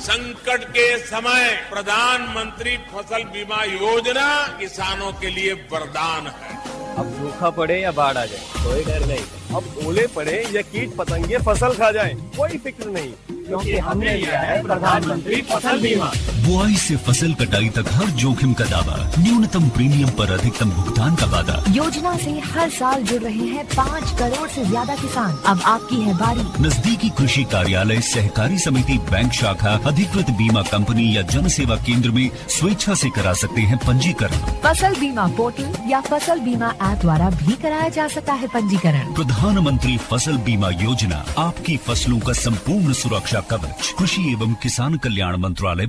संकट के समय प्रधानमंत्री फसल बीमा योजना किसानों के लिए वरदान है अब सूखा पड़े या बाढ़ आ जाए कोई डर नहीं अब ओले पड़े या कीट पतंगे फसल खा जाए कोई फिक्र नहीं क्योंकि हमने लिया है प्रधानमंत्री फसल बीमा बुआई से फसल कटाई तक हर जोखिम का दावा न्यूनतम प्रीमियम पर अधिकतम भुगतान का वादा योजना से हर साल जुड़ रहे हैं पाँच करोड़ से ज्यादा किसान अब आपकी है बारी नजदीकी कृषि कार्यालय सहकारी समिति बैंक शाखा अधिकृत बीमा कंपनी या जन सेवा केंद्र में स्वेच्छा से करा सकते हैं पंजीकरण फसल बीमा पोर्टल या फसल बीमा ऐप द्वारा भी कराया जा सकता है पंजीकरण प्रधानमंत्री फसल बीमा योजना आपकी फसलों का संपूर्ण सुरक्षा कवच कृषि एवं किसान कल्याण मंत्रालय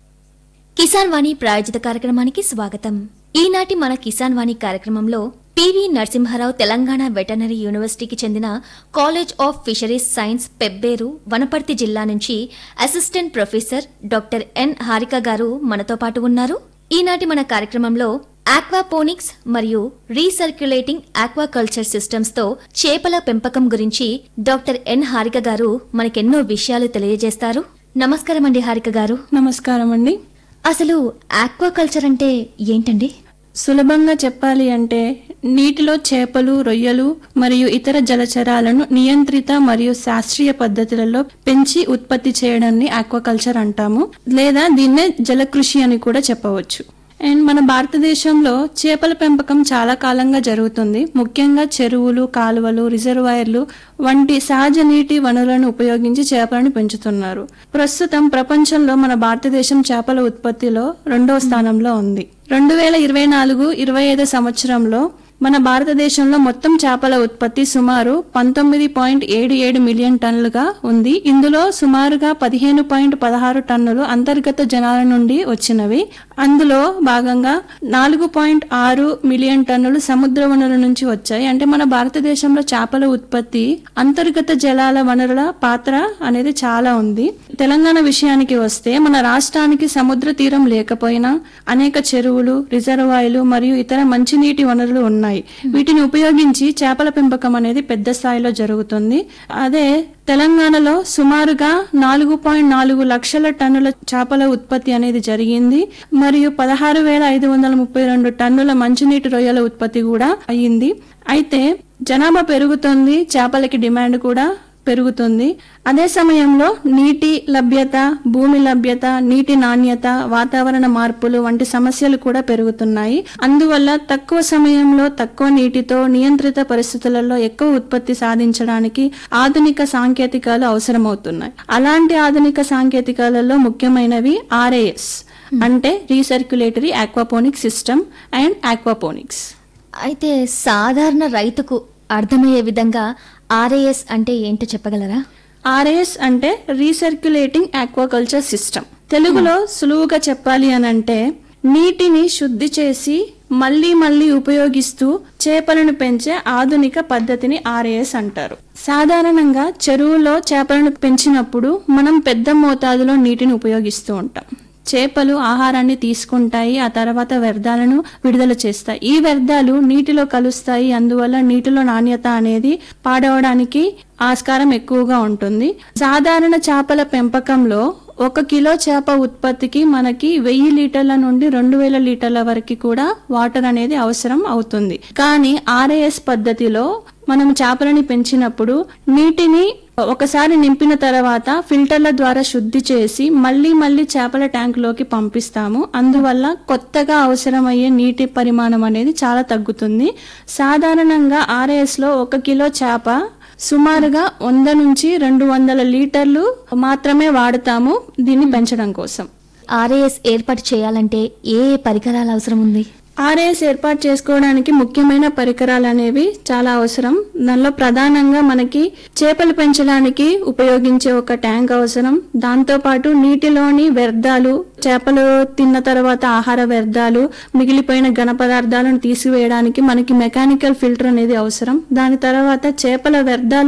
కిసాన్ వాణి ప్రాయోజిత కార్యక్రమానికి స్వాగతం ఈనాటి మన కిసాన్ వాణి కార్యక్రమంలో పివి నరసింహారావు తెలంగాణ వెటనరీ యూనివర్సిటీకి చెందిన college of fisheries science Pebberu Wanaparthy జిల్లా నుంచి assistant professor doctor N Harika garu మనతో పాటు ఉన్నారు ఈనాటి మన కార్యక్రమంలో ఆక్వాపోనిక్స్ మరియు రీసర్క్యులేటింగ్ ఆక్వాకల్చర్ సిస్టమ్స్ తో చేపల పెంపకం గురించి డాక్టర్ ఎన్ హారిక గారు మనకెన్నో విషయాలు తెలియజేస్తారు నమస్కారం అండి హారిక గారు నమస్కారం అండి అసలు ఆక్వాకల్చర్ అంటే ఏంటండి సులభంగా చెప్పాలి అంటే నీటిలో చేపలు రొయ్యలు మరియు ఇతర జలచరాలను నియంత్రిత మరియు శాస్త్రీయ పద్ధతులలో పెంచి ఉత్పత్తి చేయడాన్ని ఆక్వాకల్చర్ అంటాము లేదా దీన్నే జలకృషి అని కూడా చెప్పవచ్చు అండ్ మన భారతదేశంలో చేపల పెంపకం చాలా కాలంగా జరుగుతుంది ముఖ్యంగా చెరువులు కాలువలు రిజర్వాయర్లు వంటి సహజ నీటి వనరులను ఉపయోగించి చేపలను పెంచుతున్నారు ప్రస్తుతం ప్రపంచంలో మన భారతదేశం చేపల ఉత్పత్తిలో రెండవ స్థానంలో ఉంది రెండు వేల ఇరవై నాలుగు ఇరవై ఐదు సంవత్సరంలో మన భారతదేశంలో మొత్తం చేపల ఉత్పత్తి సుమారు పంతొమ్మిది పాయింట్ ఏడు ఏడు మిలియన్ టన్నులుగా ఉంది ఇందులో సుమారుగా పదిహేను పాయింట్ పదహారు టన్నులు అంతర్గత జనాల నుండి వచ్చినవి అందులో భాగంగా నాలుగు పాయింట్ ఆరు మిలియన్ టన్నులు సముద్ర వనరుల నుంచి వచ్చాయి అంటే మన భారతదేశంలో చేపల ఉత్పత్తి అంతర్గత జలాల వనరుల పాత్ర అనేది చాలా ఉంది తెలంగాణ విషయానికి వస్తే మన రాష్ట్రానికి సముద్ర తీరం లేకపోయినా అనేక చెరువులు రిజర్వాయర్లు మరియు ఇతర మంచినీటి వనరులు ఉన్నాయి వీటిని ఉపయోగించి చేపల పెంపకం అనేది పెద్ద స్థాయిలో జరుగుతుంది అదే తెలంగాణలో సుమారుగా నాలుగు పాయింట్ నాలుగు లక్షల టన్నుల చేపల ఉత్పత్తి అనేది జరిగింది మరియు పదహారు వేల ఐదు వందల ముప్పై రెండు టన్నుల మంచినీటి రొయ్యల ఉత్పత్తి కూడా అయ్యింది అయితే జనాభా పెరుగుతుంది చేపలకి డిమాండ్ కూడా పెరుగుతుంది అదే సమయంలో నీటి లభ్యత భూమి లభ్యత నీటి నాణ్యత వాతావరణ మార్పులు వంటి సమస్యలు కూడా పెరుగుతున్నాయి అందువల్ల తక్కువ సమయంలో తక్కువ నీటితో నియంత్రిత పరిస్థితులలో ఎక్కువ ఉత్పత్తి సాధించడానికి ఆధునిక సాంకేతికాలు అవసరమవుతున్నాయి అలాంటి ఆధునిక సాంకేతికాలలో ముఖ్యమైనవి ఆర్ఏఎస్ అంటే recirculatory aquaponic system and aquaponics అయితే సాధారణ రైతుకు అర్థమయ్యే విధంగా ఆర్ఏఎస్ అంటే ఏంటో చెప్పగలరా ఆర్ఏఎస్ అంటే రీసర్క్యులేటింగ్ ఆక్వాకల్చర్ సిస్టమ్ తెలుగులో సులువుగా చెప్పాలి అని అంటే నీటిని శుద్ధి చేసి మళ్ళీ మళ్ళీ ఉపయోగిస్తూ చేపలను పెంచే ఆధునిక పద్ధతిని ఆర్ఏఎస్ అంటారు సాధారణంగా చెరువులో చేపలను పెంచినప్పుడు మనం పెద్ద మోతాదులో నీటిని ఉపయోగిస్తూ ఉంటాం చేపలు ఆహారాన్ని తీసుకుంటాయి ఆ తర్వాత వ్యర్థాలను విడుదల చేస్తాయి ఈ వ్యర్థాలు నీటిలో కలుస్తాయి అందువల్ల నీటిలో నాణ్యత అనేది పాడవడానికి ఆస్కారం ఎక్కువగా ఉంటుంది సాధారణ చేపల పెంపకంలో ఒక కిలో చేప ఉత్పత్తికి మనకి వెయ్యి లీటర్ల నుండి రెండు వేల లీటర్ల వరకు కూడా వాటర్ అనేది అవసరం అవుతుంది కానీ ఆర్ఏఎస్ పద్ధతిలో మనం చేపలని పెంచినప్పుడు నీటిని ఒకసారి నింపిన తర్వాత ఫిల్టర్ల ద్వారా శుద్ధి చేసి మళ్ళీ మళ్ళీ చేపల ట్యాంకులోకి పంపిస్తాము అందువల్ల కొత్తగా అవసరమయ్యే నీటి పరిమాణం అనేది చాలా తగ్గుతుంది సాధారణంగా ఆర్ఏఎస్ లో ఒక కిలో చేప సుమారుగా వంద నుంచి రెండు వందల లీటర్లు మాత్రమే వాడతాము దీన్ని పెంచడం కోసం ఆర్ఏఎస్ ఏర్పాటు చేయాలంటే ఏ ఏ పరికరాలు అవసరం ఉంది ఆర్ఏఎస్ ఏర్పాటు చేసుకోవడానికి ముఖ్యమైన పరికరాలు అనేవి చాలా అవసరం దానిలో ప్రధానంగా మనకి చేపలు పెంచడానికి ఉపయోగించే ఒక ట్యాంక్ అవసరం దాంతోపాటు నీటిలోని వ్యర్థాలు చేపలు తిన్న తర్వాత ఆహార వ్యర్థాలు మిగిలిపోయిన ఘన పదార్థాలను తీసివేయడానికి మనకి మెకానికల్ ఫిల్టర్ అనేది అవసరం దాని తర్వాత చేపల వ్యర్థాలు